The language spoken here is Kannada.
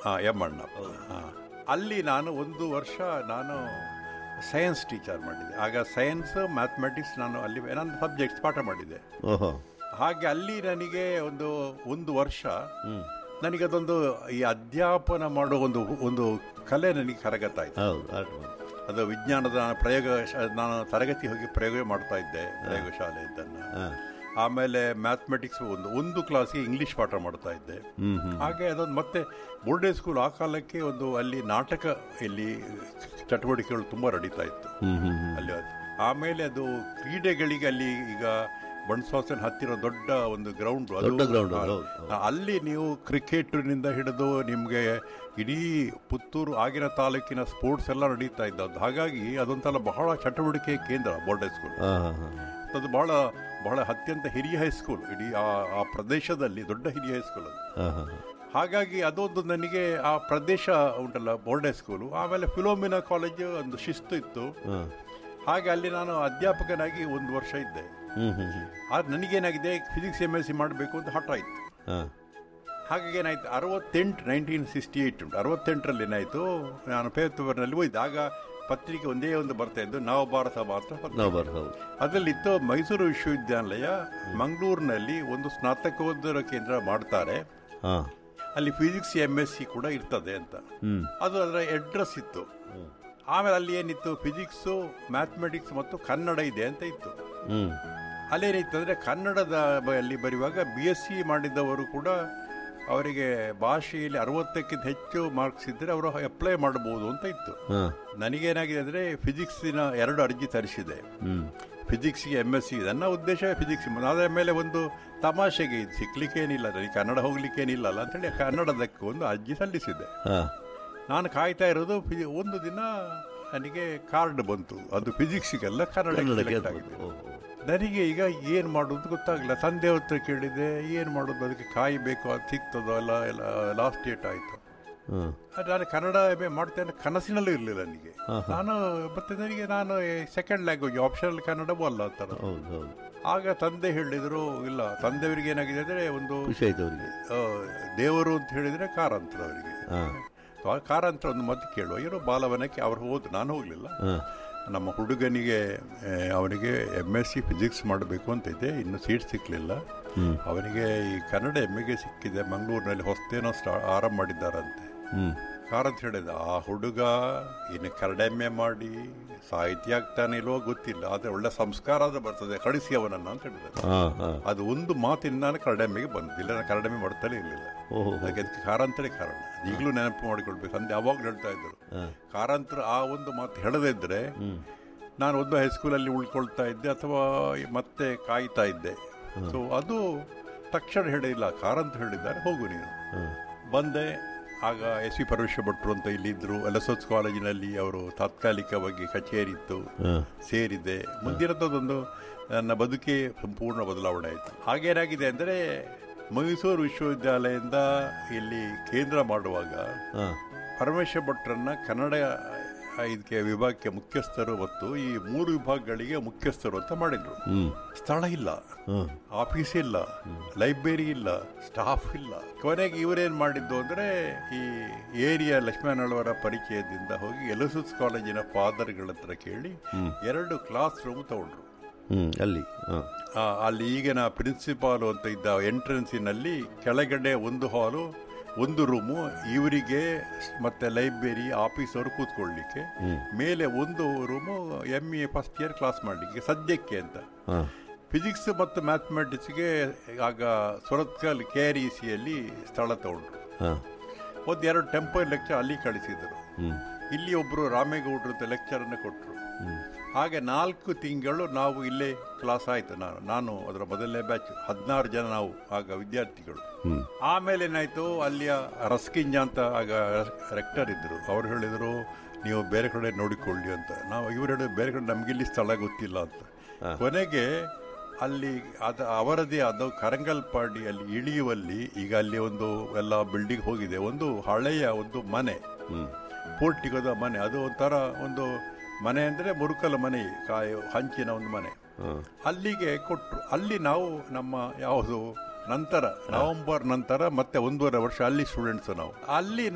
ಹಾಂ ಎಂ ಅಣ್ಣಪ್ಪ ಹಾಂ ಅಲ್ಲಿ ನಾನು ಒಂದು ವರ್ಷ ನಾನು ಸೈನ್ಸ್ ಟೀಚರ್ ಮಾಡಿದ್ದೆ ಆಗ ಸೈನ್ಸ್ ಮ್ಯಾಥಮೆಟಿಕ್ಸ್ ನಾನು ಅಲ್ಲಿ ನನ್ನ ಸಬ್ಜೆಕ್ಟ್ಸ್ ಪಾಠ ಮಾಡಿದ್ದೆ ಓಹೋ ಹಾಗೆ ಅಲ್ಲಿ ನನಗೆ ಒಂದು ಒಂದು ವರ್ಷ ನನಗೆ ಅದೊಂದು ಈ ಅಧ್ಯಾಪನ ಮಾಡೋ ಒಂದು ಒಂದು ಕಲೆ ನನಗೆ ಕರಗತ್ತಾಯಿತು ಹೌದು ಆಟ ಅದು ವಿಜ್ಞಾನದ ನಾನು ಪ್ರಯೋಗ ಶಾ- ನಾನು ತರಗತಿ ಹೋಗಿ ಪ್ರಯೋಗ ಮಾಡ್ತಾ ಇದ್ದೆ ಪ್ರಯೋಗಶಾಲೆ ಇದ್ದನ್ನು ಹಾಂ ಆಮೇಲೆ ಮ್ಯಾಥಮೆಟಿಕ್ಸ್ ಒಂದು ಒಂದು ಕ್ಲಾಸಿಗೆ ಇಂಗ್ಲಿಷ್ ಪಾಠ ಮಾಡ್ತಾ ಇದ್ದೆ ಹ್ಮ್ ಹ್ಮ್ ಹಾಗೆ ಅದೊಂದು ಮತ್ತೆ ಬೋರ್ಡೆ ಸ್ಕೂಲ್ ಆ ಕಾಲಕ್ಕೆ ಒಂದು ಅಲ್ಲಿ ನಾಟಕ ಇಲ್ಲಿ ಚಟುವಟಿಕೆಗಳು ತುಂಬ ನಡೀತಾ ಇತ್ತು ಹ್ಮ್ ಹ್ಮ್ ಹ್ಮ್ ಅಲ್ಲಿ ಅದು ಆಮೇಲೆ ಅದು ಕ್ರೀಡೆಗಳಿಗೆ ಅಲ್ಲಿ ಈಗ ಬಣಸ್ವಾಸನ ಹತ್ತಿರ ದೊಡ್ಡ ಒಂದು ಗ್ರೌಂಡ್ ದೊಡ್ಡ ground ಅದು, ಹೌದು, ಅಲ್ಲಿ ನೀವು ಕ್ರಿಕೆಟ್ನಿಂದ ಹಿಡಿದು ನಿಮಗೆ ಇಡೀ ಪುತ್ತೂರು ಆಗಿನ ತಾಲೂಕಿನ ಸ್ಪೋರ್ಟ್ಸ್ ಎಲ್ಲ ನಡೀತಾ ಇದ್ದದ್ದು ಹಾಗಾಗಿ ಅದೊಂಥರ ಬಹಳ ಚಟುವಟಿಕೆ ಕೇಂದ್ರ ಬೋರ್ಡೆ ಸ್ಕೂಲ್ ಹಾಂ ಹಾಂ ಹಾಂ ಅದು ಬಹಳ ಬಹಳ ಅತ್ಯಂತ ಹಿರಿಯ ಹೈಸ್ಕೂಲ್ ಇಡೀ ಆ ಆ ಪ್ರದೇಶದಲ್ಲಿ ದೊಡ್ಡ ಹಿರಿಯ ಹೈಸ್ಕೂಲ್ ಅದು ಹಾಂ ಹಾಂ ಹಾಂ ಹಾಗಾಗಿ ಅದೊಂದು ನನಗೆ ಆ ಪ್ರದೇಶ ಉಂಟಲ್ಲ ಬೋರ್ಡೆ ಸ್ಕೂಲು ಆಮೇಲೆ ಫಿಲೋಮಿನಾ ಕಾಲೇಜು ಒಂದು ಶಿಸ್ತು ಇತ್ತು ಹಾಂ ಹಾಗೆ ಅಲ್ಲಿ ನಾನು ಅಧ್ಯಾಪಕನಾಗಿ ಒಂದು ವರ್ಷ ಇದ್ದೆ ಹ್ಮ್ ಹ್ಮ್ ಹ್ಮ್ ಆದ್ರೆ ನನಗೇನಾಗಿದೆ ಫಿಸಿಕ್ಸ್ ಎಮ್ ಎಸ್ ಸಿ ಮಾಡಬೇಕು ಅಂತ ಹಠ ಆಯಿತು ಹಾಂ ಹಾಗಾಗಿ ಏನಾಯ್ತು ಅರವತ್ತೆಂಟು ನೈನ್ಟೀನ್ ಸಿಕ್ಸ್ಟಿ ಏಯ್ಟ್ ಉಂಟು ಅರವತ್ತೆಂಟರಲ್ಲಿ ಏನಾಯಿತು ನಾನು ಪೇಪರ್ನಲ್ಲಿ ಹೋಯ್ತು ಆಗ ಪತ್ರಿಕೆ ಒಂದೇ ಒಂದು ಬರ್ತಾ ಇದ್ದು ನವಭಾರತ ಮಾತ್ರ ಪತ್ರಿಕೆ. ನಾವು ಬರ್ ಹೌದು ಅದರಲ್ಲಿತ್ತು ಮೈಸೂರು ವಿಶ್ವವಿದ್ಯಾಲಯ ಮಂಗಳೂರಿನಲ್ಲಿ ಒಂದು ಸ್ನಾತಕೋತ್ತರ ಕೇಂದ್ರ ಮಾಡ್ತಾರೆ ಹಾಂ ಅಲ್ಲಿ ಫಿಸಿಕ್ಸ್ ಎಮ್ ಎಸ್ ಸಿ ಕೂಡ ಇರ್ತದೆ ಅಂತ ಹ್ಮ್ ಅದು ಅದರ ಅಡ್ರೆಸ್ ಇತ್ತು ಆಮೇಲೆ ಅಲ್ಲಿ ಏನಿತ್ತು ಫಿಸಿಕ್ಸು ಮ್ಯಾಥಮೆಟಿಕ್ಸ್ ಮತ್ತು ಕನ್ನಡ ಇದೆ ಅಂತ ಇತ್ತು ಹ್ಮ್ ಅಲ್ಲೇನಿತ್ತು ಅಂದರೆ ಕನ್ನಡದ ಬ- ಅಲ್ಲಿ ಬರೆಯುವಾಗ ಬಿ ಎಸ್ ಸಿ ಮಾಡಿದವರು ಕೂಡ ಅವರಿಗೆ ಭಾಷೆಯಲ್ಲಿ ಅರವತ್ತಕ್ಕಿಂತ ಹೆಚ್ಚು ಮಾರ್ಕ್ಸ್ ಇದ್ದರೆ ಅವರು ಅಪ್ಲೈ ಮಾಡಬಹುದು ಅಂತ ಇತ್ತು ಹಾಂ ನನಗೇನಾಗಿದೆ ಅಂದರೆ ಫಿಸಿಕ್ಸಿನ ಎರಡು ಅರ್ಜಿ ತರಿಸಿದೆ ಹ್ಮ್ ಫಿಸಿಕ್ಸ್ಗೆ ಎಮ್ ಎಸ್ ಸಿ ನನ್ನ ಉದ್ದೇಶ ಫಿಸಿಕ್ಸ್ ಅದರ ಮೇಲೆ ಒಂದು ತಮಾಷೆಗೆ ಇದು ಸಿಗ್ಲಿಕ್ಕೇನಿಲ್ಲ ನನಗೆ ಕನ್ನಡ ಹೋಗ್ಲಿಕ್ಕೇನಿಲ್ಲ ಅಲ್ಲ ಅಂತೇಳಿ ಕನ್ನಡದಕ್ಕೆ ಒಂದು ಅರ್ಜಿ ಸಲ್ಲಿಸಿದೆ ಹಾಂ ನಾನು ಕಾಯ್ತಾ ಇರೋದು ಫಿ- ಒಂದು ದಿನ ನನಗೆ ಕಾರ್ಡ್ ಬಂತು ಅದು ಫಿಸಿಕ್ಸಿಗೆಲ್ಲ ಕನ್ನಡ ಕನ್ನಡಕ್ಕೆ select ಅದು ಆಗಿದೆ ಓಹೋ ನನಗೆ ಈಗ ಏನು ಮಾಡೋದು ಗೊತ್ತಾಗಲಿಲ್ಲ ತಂದೆ ಹತ್ರ ಕೇಳಿದೆ ಏನು ಮಾಡೋದು ಅದಕ್ಕೆ ಕಾಯಬೇಕು ಅದು ಸಿಗ್ತದೋ ಅಲ್ಲ ಎಲ್ಲ ಲಾಸ್ಟ್ ಡೇಟ್ ಆಯಿತು ಹಾಂ ಅದು ನಾನು ಕನ್ನಡ ಎಮ್ ಎ ಮಾಡ್ತೇನೆ ಕನಸಿನಲ್ಲೂ ಇರಲಿಲ್ಲ ನನಗೆ ನಾನು ಮತ್ತೆ ನನಗೆ ನಾನು ಸೆಕೆಂಡ್ ಲ್ಯಾಂಗ್ವೇಜ್ ಆಪ್ಷನಲ್ ಕನ್ನಡವೂ ಅಲ್ಲ ಆ ಥರ ಹೌದು ಹೌದು ಆಗ ತಂದೆ ಹೇಳಿದರು ಇಲ್ಲ ತಂದೆಯವರಿಗೆ ಏನಾಗಿದೆ ಅಂದರೆ ಒಂದು ಖುಷಿ ಆಯ್ತು ಅವರಿಗೆ ಆ, ದೇವರು ಅಂತ ಹೇಳಿದರೆ ಕಾರಂತರ ಅವರಿಗೆ ಹಾಂ ಆ ಕಾರಂತರ ಒಂದು ಮದ್ದು ಕೇಳುವ ಏನೋ ಬಾಲವನಕ್ಕೆ ಅವ್ರು ಹೋದ್ರು ನಾನು ಹೋಗಲಿಲ್ಲ ಹಾಂ ನಮ್ಮ ಹುಡುಗನಿಗೆ ಆ, ಅವನಿಗೆ ಎಮ್ ಎಸ್ ಸಿ ಫಿಸಿಕ್ಸ್ ಮಾಡಬೇಕು ಅಂತ ಇದೆ ಇನ್ನು ಸೀಟ್ ಸಿಕ್ಕಲಿಲ್ಲ ಅವನಿಗೆ ಈ ಕನ್ನಡ ಎಮ್ ಎಗೆ ಸಿಕ್ಕಿದೆ ಮಂಗಳೂರಿನಲ್ಲಿ ಹೊಸತೇನೋ ಸ್ಟಾ ಆರಂಭ ಮಾಡಿದ್ದಾರಂತೆ ಹ್ಮ್ ಕಾರಂತ ಹೇಳಿದ ಆ ಹುಡುಗ ಇನ್ನು ಕನ್ನಡ ಎಮ್ ಎ ಮಾಡಿ ಸಾಹಿತ್ಯ ಆಗ್ತಾನೆ ಇಲ್ವೋ ಗೊತ್ತಿಲ್ಲ ಆದರೆ ಒಳ್ಳೆ ಸಂಸ್ಕಾರ ಆದ್ರೆ ಬರ್ತದೆ ಕಳಿಸಿ ಅವನನ್ನು ಅಂತ ಹೇಳಿದ್ದಾರೆ ಹಾಂ ಹಾಂ ಅದು ಒಂದು ಮಾತಿನ ನಾನು ಕನ್ನಡ ಎಮ್ಮೆಗೆ ಬಂದಿಲ್ಲ ನಾನು ಕನ್ನಡ ಎಮ್ಮೆ ಮಾಡ್ತಾನೆ ಇರಲಿಲ್ಲ ಓಹೋ ಅದಕ್ಕೆ ಅದಕ್ಕೆ ಕಾರಂತರೇ ಕಾರಣ ಈಗಲೂ ನೆನಪು ಮಾಡಿಕೊಳ್ಬೇಕು ತಂದೆ ಯಾವಾಗಲೂ ಹೇಳ್ತಾ ಇದ್ದರು ಕಾರಂತರ ಆ ಒಂದು ಮಾತು ಹೇಳದೇ ಇದ್ರೆ ನಾನು ಒಂದು ಹೈಸ್ಕೂಲಲ್ಲಿ ಉಳ್ಕೊಳ್ತಾ ಇದ್ದೆ ಅಥವಾ ಮತ್ತೆ ಕಾಯ್ತಾ ಇದ್ದೆ ಸೊ ಅದು ತಕ್ಷಣ ಹೇಳಿಲ್ಲ ಕಾರಂತ ಹೇಳಿದ್ದಾರೆ ಹೋಗು ನೀನು ಬಂದೆ ಆಗ ಎಸ್ ವಿ ಪರಮೇಶ್ವರ ಭಟ್ರು ಅಂತ ಇಲ್ಲಿದ್ದರು ಎಸ್ ಕಾಲೇಜಿನಲ್ಲಿ ಅವರು ತಾತ್ಕಾಲಿಕವಾಗಿ ಕಚೇರಿ ಇತ್ತು ಹಾಂ ಸೇರಿದೆ ಮುಂದಿನದೊಂದು ನನ್ನ ಬದುಕೇ ಸಂಪೂರ್ಣ ಬದಲಾವಣೆ ಆಯಿತು ಹಾಗೇನಾಗಿದೆ ಅಂದರೆ ಮೈಸೂರು ವಿಶ್ವವಿದ್ಯಾಲಯದಿಂದ ಇಲ್ಲಿ ಕೇಂದ್ರ ಮಾಡುವಾಗ ಹಾಂ ಪರಮೇಶ್ವರ ಭಟ್ರನ್ನ ಕನ್ನಡ ಇದಕ್ಕೆ ವಿಭಾಗಕ್ಕೆ ಮುಖ್ಯಸ್ಥರು ಮತ್ತು ಈ ಮೂರು ವಿಭಾಗಗಳಿಗೆ ಮುಖ್ಯಸ್ಥರು ಅಂತ ಮಾಡಿದ್ರು ಹ್ಮ್ ಸ್ಥಳ ಇಲ್ಲ ಹಾಂ ಆಫೀಸ್ ಇಲ್ಲ ಲೈಬ್ರರಿ ಇಲ್ಲ ಸ್ಟಾಫ್ ಇಲ್ಲ ಕೊನೆಗೆ ಇವರೇನ್ ಮಾಡಿದ್ದು ಅಂದ್ರೆ ಈ ಏರಿಯಾ ಲಕ್ಷ್ಮಣವರ ಪರಿಚಯದಿಂದ ಹೋಗಿ ಎಲಸಸ್ ಕಾಲೇಜಿನ ಫಾದರ್ಗಳ ಹತ್ರ ಕೇಳಿ ಎರಡು ಕ್ಲಾಸ್ ರೂಮ್ ತಗೊಂಡ್ರು ಹ್ಮ್ ಅಲ್ಲಿ ಹಾಂ ಆ, ಅಲ್ಲಿ ಈಗಿನ ಪ್ರಿನ್ಸಿಪಾಲ್ ಅಂತ ಇದ್ದ ಎಂಟ್ರೆನ್ಸಿನಲ್ಲಿ ಕೆಳಗಡೆ ಒಂದು ಹಾಲು ಒಂದು ರೂಮು ಇವರಿಗೆ ಮತ್ತೆ ಲೈಬ್ರರಿ ಆಫೀಸರು ಕೂತ್ಕೊಳ್ಳಿಕ್ಕೆ ಮೇಲೆ ಒಂದು room M A first year class ಮಾಡಲಿಕ್ಕೆ ಸದ್ಯಕ್ಕೆ ಅಂತ ಹಾಂ ಫಿಸಿಕ್ಸ್ ಮತ್ತು ಮ್ಯಾಥಮೆಟಿಕ್ಸ್ಗೆ ಆಗ ಸುರತ್ಕಲ್ ಕೆ ಆರ್ ಇ ಸಿಯಲ್ಲಿ ಸ್ಥಳ ತಗೊಂಡ್ರು ಹಾಂ ಒಂದು ಎರಡು ಟೆಂಪರ್ ಲೆಕ್ಚರ್ ಅಲ್ಲಿ ಕಳಿಸಿದರು ಹ್ಮ್ ಇಲ್ಲಿ ಒಬ್ಬರು ರಾಮೇಗೌಡರು ಅಂತ ಲೆಕ್ಚರನ್ನು ಕೊಟ್ಟರು ಹಾಗೆ ನಾಲ್ಕು ತಿಂಗಳು ನಾವು ಇಲ್ಲೇ ಕ್ಲಾಸ್ ಆಯಿತು ನಾನು ನಾನು ಅದರ ಮೊದಲನೇ ಬ್ಯಾಚ್ ಹದಿನಾರು ಜನ ನಾವು ಆಗ ವಿದ್ಯಾರ್ಥಿಗಳು ಹ್ಮ್ ಆಮೇಲೆ ಏನಾಯ್ತು ಅಲ್ಲಿಯ ರಸ್ಕಿಂಜ ಅಂತ ಆಗ ರೆಕ್ಟರ್ ಇದ್ದರು ಅವ್ರು ಹೇಳಿದರು ನೀವು ಬೇರೆ ಕಡೆ ನೋಡಿಕೊಳ್ಳಿ ಅಂತ ನಾವು ಇವರು ಹೇಳಿದ್ರು ಬೇರೆ ಕಡೆ ನಮಗಿಲ್ಲಿ ಸ್ಥಳ ಗೊತ್ತಿಲ್ಲ ಅಂತ ಕೊನೆಗೆ ಅಲ್ಲಿ ಅದ ಅವರದೇ ಆದ ಕರಂಗಲ್ಪಾಡಿ ಅಲ್ಲಿ ಇಳಿಯುವಲ್ಲಿ ಈಗ ಅಲ್ಲಿ ಒಂದು ಎಲ್ಲ ಬಿಲ್ಡಿಂಗ್ ಹೋಗಿದೆ ಒಂದು ಹಳೆಯ ಒಂದು ಮನೆ ಹ್ಮ್ ಪೋರ್ಟಿಗೋದ ಮನೆ ಅದು ಒಂಥರ ಒಂದು ಮನೆ ಅಂದರೆ ಮುರುಕಲ ಮನೆ ಕಾಯ ಹಂಚಿನ ಒಂದು ಮನೆ ಹಾಂ ಅಲ್ಲಿಗೆ ಕೊಟ್ಟರು ಅಲ್ಲಿ ನಾವು ನಮ್ಮ ಯಾವುದು ನಂತರ ನವೆಂಬರ್ ನಂತರ ಮತ್ತೆ ಒಂದೂವರೆ ವರ್ಷ ಅಲ್ಲಿ ಸ್ಟೂಡೆಂಟ್ಸ್ ನಾವು ಅಲ್ಲಿ